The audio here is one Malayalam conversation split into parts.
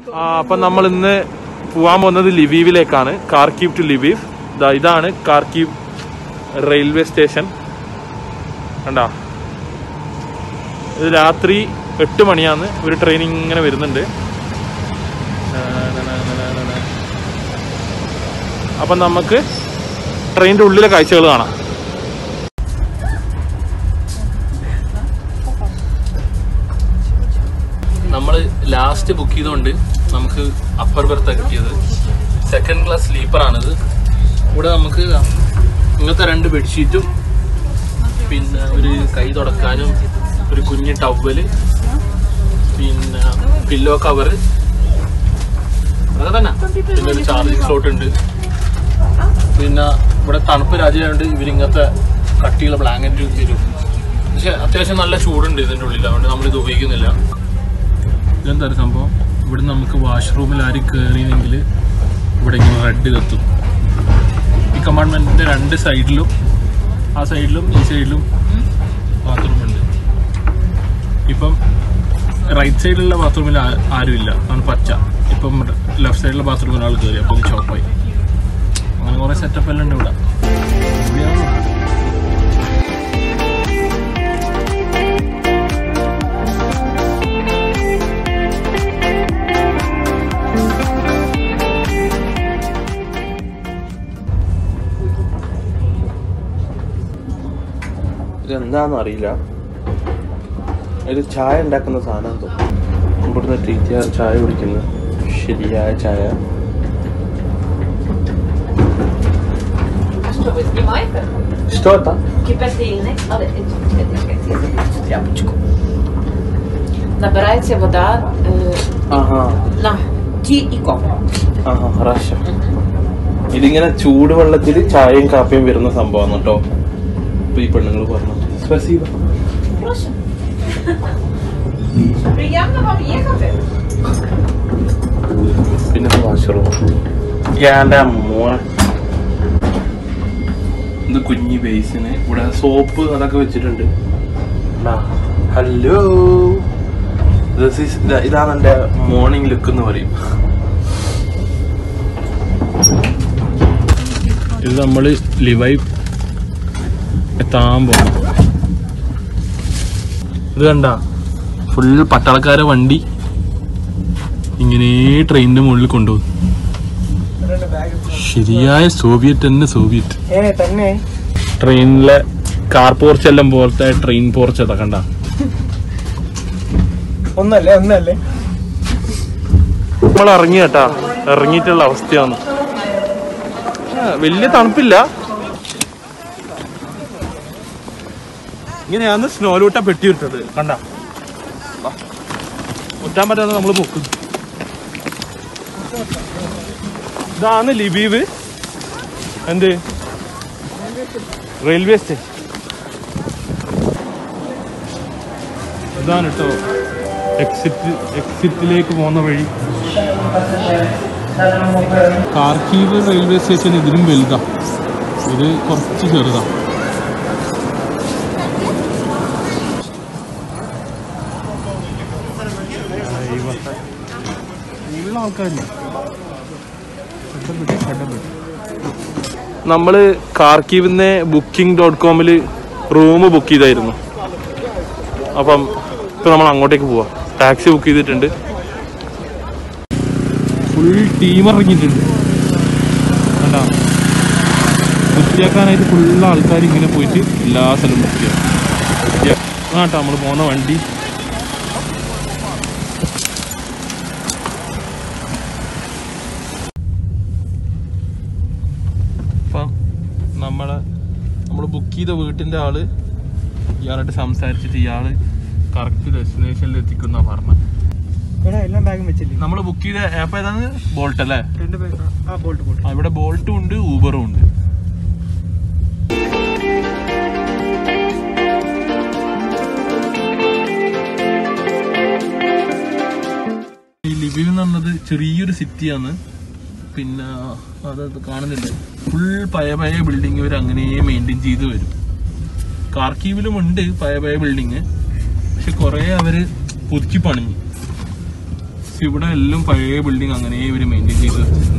ആ അപ്പൊ നമ്മൾ ഇന്ന് പോവാൻ പോകുന്നത് ലിവീവിലേക്കാണ് കാർക്കീവ് ടു ലിവീവ് ദാ ഇതാണ് കാർക്കീവ് റെയിൽവേ സ്റ്റേഷൻ കണ്ടാ ഇത് രാത്രി എട്ട് മണിയാന്ന് ഒരു ട്രെയിൻ ഇങ്ങനെ വരുന്നുണ്ട് അപ്പം നമുക്ക് ട്രെയിനിന്റെ ഉള്ളിലെ കാഴ്ചകൾ കാണാം നമ്മൾ ലാസ്റ്റ് ബുക്ക് ചെയ്തുകൊണ്ട് നമുക്ക് അപ്പർ ബെർത്ത് കിട്ടിയത് സെക്കൻഡ് ക്ലാസ് സ്ലീപ്പർ ആണിത് ഇവിടെ നമുക്ക് ഇങ്ങനത്തെ രണ്ട് ബെഡ്ഷീറ്റും പിന്നെ ഒരു കൈ തുടക്കാനും ഒരു കുഞ്ഞ് ടവല് പിന്നെ പില്ലോ കവറ് അതൊക്കെ തന്നെ പിന്നെ ഒരു ചാർജിങ് സ്ലോട്ട് ഉണ്ട് പിന്നെ ഇവിടെ തണുപ്പ് രാജ്യമായതുകൊണ്ട് ഇവരിങ്ങനത്തെ കട്ടിയുള്ള ബ്ലാങ്കറ്റ് തരും പക്ഷെ അത്യാവശ്യം നല്ല ചൂടുണ്ട് ഇതിൻ്റെ ഉള്ളിൽ അതുകൊണ്ട് നമ്മളിത് ഉപയോഗിക്കുന്നില്ല ഇതെന്താ ഒരു സംഭവം ഇവിടെ നമുക്ക് വാഷ്റൂമിൽ ആരും കയറിയെങ്കിൽ ഇവിടെ ഇങ്ങനെ റെഡ് കത്തും ഈ കമ്പാർട്ട്മെന്റിന്റെ രണ്ട് സൈഡിലും ആ സൈഡിലും ഈ സൈഡിലും ബാത്റൂം ഉണ്ട് ഇപ്പം റൈറ്റ് സൈഡിലുള്ള ബാത്റൂമിൽ ആരുമില്ല ആണ് പച്ച ഇപ്പം ലെഫ്റ്റ് സൈഡിലെ ബാത്റൂമിൽ ഒരാൾ കയറി അപ്പോൾ ഇത് ചോപ്പായി അങ്ങനെ കുറേ സെറ്റപ്പ് എല്ലാം ഉണ്ട് ഇവിടെ ഇവിടെയാണ് ഇതെന്താണെന്ന് അറിയില്ല ഇത് ചായ ഉണ്ടാക്കുന്ന സാധനം തോന്നുന്നു ഇവിടുന്ന് ടീച്ചർ ചായ കുടിക്കുന്ന ശരിയായ ചായ Что вы снимаете? ഇഷ്ടമാ Кипятильник. Але тряпочку. Набирається вода е, ആഹാ на ті і коп. ആഹാ റാഷ്യ ഇതിങ്ങനെ ചൂടുവെള്ളത്തിൽ ചായയും കാപ്പിയും വരുന്ന സംഭവമാണ് കേട്ടോ ഇപ്പൊ ഈ പെണ്ണുങ്ങൾ പറഞ്ഞു സ്പസീബ Прошу. Приємно вам їхати. പിന്നെ വാഷറൂം എൻ്റെ മോനെ ഇത് കുഞ്ഞി ബേസിന് ഇവിടെ സോപ്പ് അതൊക്കെ വെച്ചിട്ടുണ്ട് ഹലോ ഇതാണ് എൻ്റെ മോർണിംഗ് ലുക്ക് എന്ന് പറയും ഇത് നമ്മൾ ലിവൈ എത്താൻ പോകും ഇത് കണ്ട ഫുൾ പട്ടാളക്കാരെ വണ്ടി ഇങ്ങനെ ട്രെയിനിന്റെ മുകളിൽ കൊണ്ടുപോകും ശരിയായ സോവിയറ്റ് തന്നെ സോവിയറ്റ് ഏ തന്നെ ട്രെയിനിലെ കാർ പോർച്ച് എല്ലാം പോലത്തെ ട്രെയിൻ പോർച്ച് അതൊക്കെ കണ്ട ഒന്നല്ലേ ഒന്നല്ലേ നമ്മൾ ഇറങ്ങി കേട്ടാ ഇറങ്ങിയിട്ടുള്ള അവസ്ഥയാണ് ആ, വലിയ തണുപ്പില്ല ഇങ്ങനെയാണ് സ്നോലൂട്ട പെട്ടി ഇട്ടത് കണ്ട ഒറ്റാൻ പറ്റാതെ നമ്മൾ പൊക്കും ഇതാണ് ലിബീവ് എന്ത് റെയിൽവേ സ്റ്റേഷൻ ഇതാണ് കേട്ടോ എക്സിറ്റ് എക്സിറ്റിലേക്ക് പോകുന്ന വഴി കാർക്കീവ് റെയിൽവേ സ്റ്റേഷൻ ഇതിലും വലുതാ ഇത് കുറച്ച് ചെറുതാ നമ്മള് കാർക്കീവിന്ന് ബുക്കിംഗ് ഡോട്ട് കോമില് റൂം ബുക്ക് ചെയ്തായിരുന്നു അപ്പം ഇപ്പൊ നമ്മൾ അങ്ങോട്ടേക്ക് പോവാ ടാക്സി ബുക്ക് ചെയ്തിട്ടുണ്ട് ഫുൾ ടീം ഇറങ്ങിയിട്ടുണ്ട് കണ്ടാ വൃത്തിയാക്കാനായിട്ട് ഫുൾ ആൾക്കാർ ഇങ്ങനെ പോയിട്ട് എല്ലാ സ്ഥലവും വൃത്തിയാക്കും ആട്ടോ നമ്മൾ പോകുന്ന വണ്ടി അപ്പം നമ്മളെ നമ്മൾ ബുക്ക് ചെയ്ത വീട്ടിൻ്റെ ആള് ഇയാളായിട്ട് സംസാരിച്ചിട്ട് ഇയാള് കറക്റ്റ് ഡെസ്റ്റിനേഷനിൽ എത്തിക്കുന്ന പറഞ്ഞ എടാ എല്ലാം ബാഗും വെച്ചില്ലേ നമ്മൾ ബുക്ക് ചെയ്ത ആപ്പ് ഏതാണ് ബോൾട്ട് അല്ലേ രണ്ട് പേര് ആ ബോൾട്ട് ബോൾട്ട് ആ, ഇവിടെ ബോൾട്ടും ഉണ്ട് ഊബറും ഉണ്ട് ഈ ലിബിൽ എന്ന് പറഞ്ഞത് ചെറിയൊരു സിറ്റിയാണ് പിന്നെ അത് കാണുന്നില്ല ഫുൾ പഴയ പഴയ ബിൽഡിങ് ഇവർ അങ്ങനെ മെയിൻറ്റെയിൻ ചെയ്ത് വരും കാർക്കീവിലും ഉണ്ട് പഴയ പഴയ ബിൽഡിങ് പക്ഷെ കുറെ അവര് പുതുക്കി പണിഞ്ഞു ഇവിടെ എല്ലാം പഴയ ബിൽഡിംഗ് അങ്ങനെ ഇവര് മെയിൻറ്റെയിൻ ചെയ്ത് വെച്ചിട്ടുണ്ട്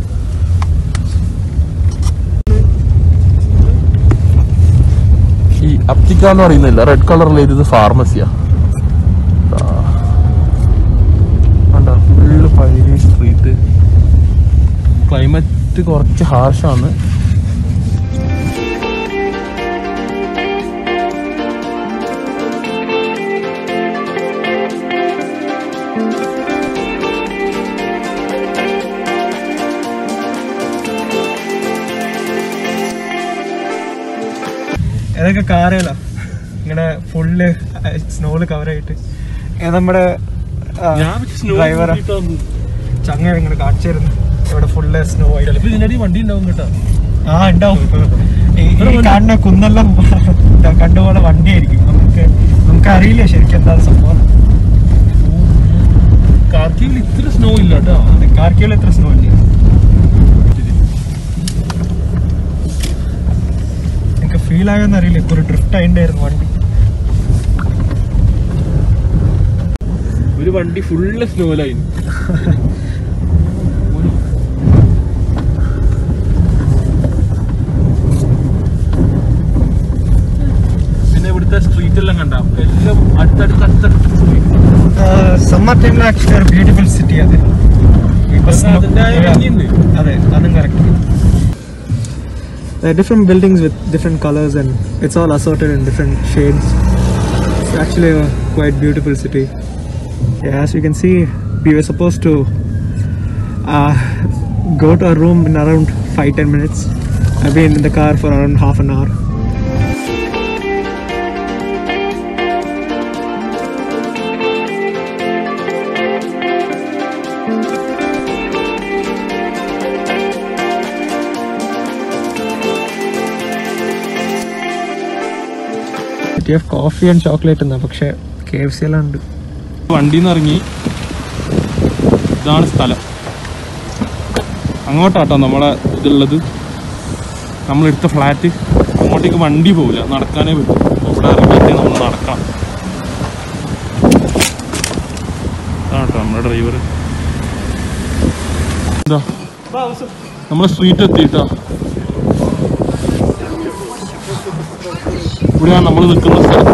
ഈ അപ്റ്റിക്ക എന്ന് പറയുന്നില്ല റെഡ് കളറിൽ ഇത് ഫാർമസിയാ ഫുള്ള് പഴയ സ്ട്രീറ്റ് ക്ലൈമറ്റ് കുറച്ച് ഹാർഷാണ് ഏതൊക്കെ കാറുകളാ ഇങ്ങനെ ഫുള്ള് സ്നോയില് കവർ ആയിട്ട് ഏ, നമ്മുടെ ഡ്രൈവറാ ചങ്ങ ഇങ്ങനെ കാണിച്ചു തരുന്നു ഇവിടെ ഫുള്ള് സ്നോ ആയിട്ട് ചിലപ്പോ ഇതിനടി വണ്ടി ഉണ്ടാവും കേട്ടോ ആ ഉണ്ടാവും ഈ ഈ കാണുന്ന കുന്നെല്ലാം കണ്ടുപോലെ വണ്ടിയായിരിക്കും നമുക്ക് നമുക്ക് അറിയില്ല ശരിക്കും എന്താ സംഭവം കാർക്കിയിൽ ഇത്ര സ്നോ ഇല്ല കേട്ടോ കാർക്കിയോൾ എത്ര സ്നോ ഇല്ല എനിക്ക് ഫീൽ ആയോന്ന് അറിയില്ല ഇപ്പൊ ഒരു ഡ്രിഫ്റ്റ് ആയിണ്ടായിരുന്നു വണ്ടി ഒരു വണ്ടി ഫുള്ള് സ്നോയിലായി പിന്നെ ഇവിടുത്തെ സ്ട്രീറ്റ് എല്ലാം കണ്ട എല്ലാം അടുത്തടുത്ത് അടുത്തടുത്ത് street. സമ്മർ ടൈമിൽ ആക്ച്വലി ഒരു ബ്യൂട്ടിഫുൾ സിറ്റി അത് ഇപ്പൊ പക്ഷേ അതിന്റേതായ ഭംഗിയുണ്ട്. അതെ അതും correct There are different buildings with different colors and it's all assorted in different shades. It's actually a quite beautiful city. Yeah, as you can see, we were supposed to uh, go to our room in around 5-10 minutes. I've been in the car for around half an hour. City of coffee and chocolate എന്നാ പക്ഷെ കെ എഫ് സി എല്ലാം ഉണ്ട് വണ്ടിയിൽ നിന്ന് ഇറങ്ങി ഇതാണ് സ്ഥലം അങ്ങോട്ടാട്ടോ നമ്മളെ ഇതുള്ളത് നമ്മളെടുത്ത ഫ്ലാറ്റ് അങ്ങോട്ടേക്ക് വണ്ടി പോവില്ല നടക്കാനേ പറ്റും ഇവിടെ ഇറങ്ങിയിട്ട് നമ്മൾ നടക്കണം ഇതാണ് കേട്ടോ നമ്മുടെ ഡ്രൈവർ എന്താ നമ്മളെ സ്ട്രീറ്റ് എത്തിയിട്ടോ ഇവിടെയാണ് നമ്മൾ നിൽക്കുന്ന സ്ഥലം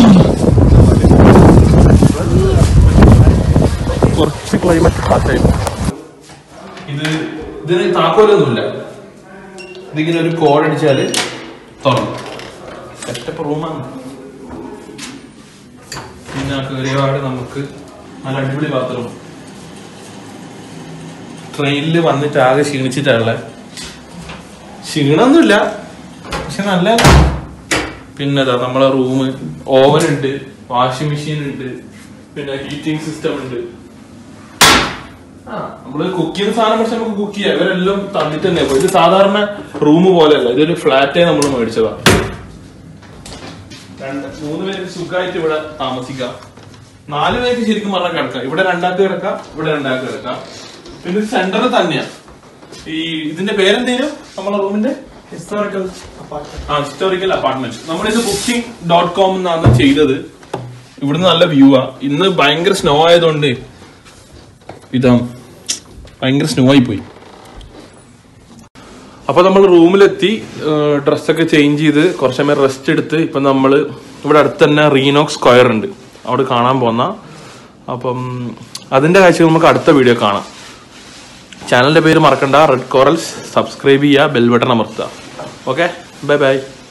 കുറച്ച് ക്ലൈമറ്റ് ഹാറ്റായി ഇത് ഇതിന് താക്കോലൊന്നുമില്ല ഇതിങ്ങനെ ഒരു കോഡ് അടിച്ചാല് തുറന്നു സെറ്റപ്പ് റൂമാണ് പിന്നെ കയറിയപാട് നമുക്ക് നല്ല അടിപൊളി ബാത്റൂം ട്രെയിനിൽ വന്നിട്ട് ആകെ ക്ഷീണിച്ചിട്ടുള്ള ക്ഷീണമൊന്നുമില്ല പക്ഷെ നല്ല പിന്നെ അതാ നമ്മളെ റൂം ഓവൻ ഉണ്ട് വാഷിംഗ് മെഷീൻ ഉണ്ട് പിന്നെ ഹീറ്റിംഗ് സിസ്റ്റം ഉണ്ട് ആ നമ്മള് കുക്ക് ചെയ്യുന്ന സാധനം പക്ഷെ നമുക്ക് കുക്ക് ചെയ്യാം ഇവരെല്ലാം തന്നിട്ട് തന്നെ പോയി ഇത് സാധാരണ റൂം പോലെയല്ല ഇതൊരു ഫ്ലാറ്റേ നമ്മൾ മേടിച്ചതാ രണ്ട് മൂന്ന് പേർക്ക് സുഖമായിട്ട് ഇവിടെ താമസിക്കാം നാല് പേർക്ക് ശരിക്കും പറഞ്ഞാൽ കിടക്കാം ഇവിടെ രണ്ടാൾക്ക് കിടക്കാം ഇവിടെ രണ്ടാൾക്ക് കിടക്കാം പിന്നെ സെന്ററിൽ തന്നെയാ ഈ ഇതിന്റെ പേരെന്തേലും നമ്മളെ റൂമിന്റെ ഹിസ്റ്റോറിക്കൽ അപ്പാർട്ട്മെന്റ് ആ ഹിസ്റ്റോറിക്കൽ അപ്പാർട്ട്മെന്റ് നമ്മളിത് ബുക്കിംഗ് ഡോട്ട് കോം എന്നാണ് ചെയ്തത് ഇവിടുന്ന് നല്ല വ്യൂ ആ ഇന്ന് ഭയങ്കര സ്നോ ആയതുകൊണ്ട് ഇതാ ഭയങ്കര സ്നോ ആയി പോയി അപ്പൊ നമ്മൾ റൂമിലെത്തി ഡ്രസ്സൊക്കെ ചേഞ്ച് ചെയ്ത് കുറച്ച് സമയം റെസ്റ്റ് എടുത്ത് ഇപ്പൊ നമ്മൾ ഇവിടെ അടുത്ത് തന്നെ റീനോക് സ്ക്വയർ ഉണ്ട് അവിടെ കാണാൻ പോന്ന അപ്പം അതിന്റെ കാഴ്ച നമുക്ക് അടുത്ത വീഡിയോ കാണാം ചാനലിന്റെ പേര് മറക്കണ്ട റെഡ് കോറൽസ് സബ്സ്ക്രൈബ് ചെയ്യുക ബെൽ ബട്ടൺ അമർത്തുക ഓക്കെ ബൈ ബൈ